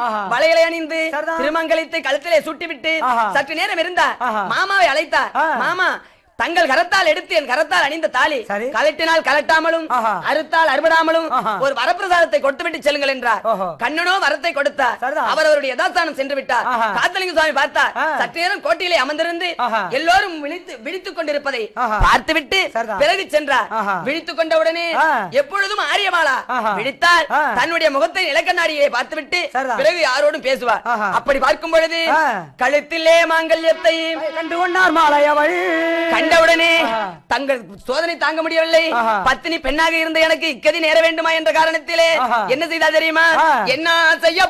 ஆஹா. வளையலை அணிந்து சரிதான். திருமங்கலத்தை கழுத்திலே சுட்டிவிட்டு ஆஹா. சற்று நேரம் இருந்தார் ஆஹா. மாமாவை அழைத்தார் ஆ. மாமா தங்கள் கரத்தால் எடுத்து என் கரத்தால் அணிந்த தாலி சரி. கலட்டினால் கலட்டாமலும் ஆஹா. அறுத்தால் அறுபடாமலும் ஆஹா. ஒரு வரப்பிரசாதத்தை கொடுத்துவிட்டு செல்லுங்கள் என்றார் ஓஹோ. கண்ணனோ வரத்தை கொடுத்தார் சரிதான். அவர் அவருடைய யதாஸ்தானம் சென்று விட்டார் ஆஹா. காத்தலிங்க சுவாமி பார்த்தார் ஆ. சற்று நேரம் கோட்டையிலே அமர்ந்திருந்து ஆஹா. எல்லோரும் விழித்து விழித்துக் கொண்டிருப்பதை ஆஹா. பார்த்துவிட்டு சரிதான். பிறகு சென்றார் ஆஹா. விழித்துக் கொண்டவுடனே ஆ. எப்பொழுதும் ஆரியமாலா ஆஹா. விழித்தார் ஆ. தன்னுடைய முகத்தை நிலக்கண்ணாடியை பார்த்துவிட்டு சரிதான். பிறகு யாரோடும் பேசுவார் ஆஹா. அப்படி பார்க்கும் பொழுது ஆ. கழுத்திலே மாங்கல்யத்தை கண்டு கொண்டார் மாலையவள் கண்டவுடனே ஆஹா. தங்கள் சோதனை தாங்க முடியவில்லை ஆஹா. பத்தினி பெண்ணாக இருந்த எனக்கு இக்கதி நேர வேண்டுமா என்ற காரணத்திலே ஆஹா. என்ன செய்தா தெரியுமா ஆ. என்ன செய்ய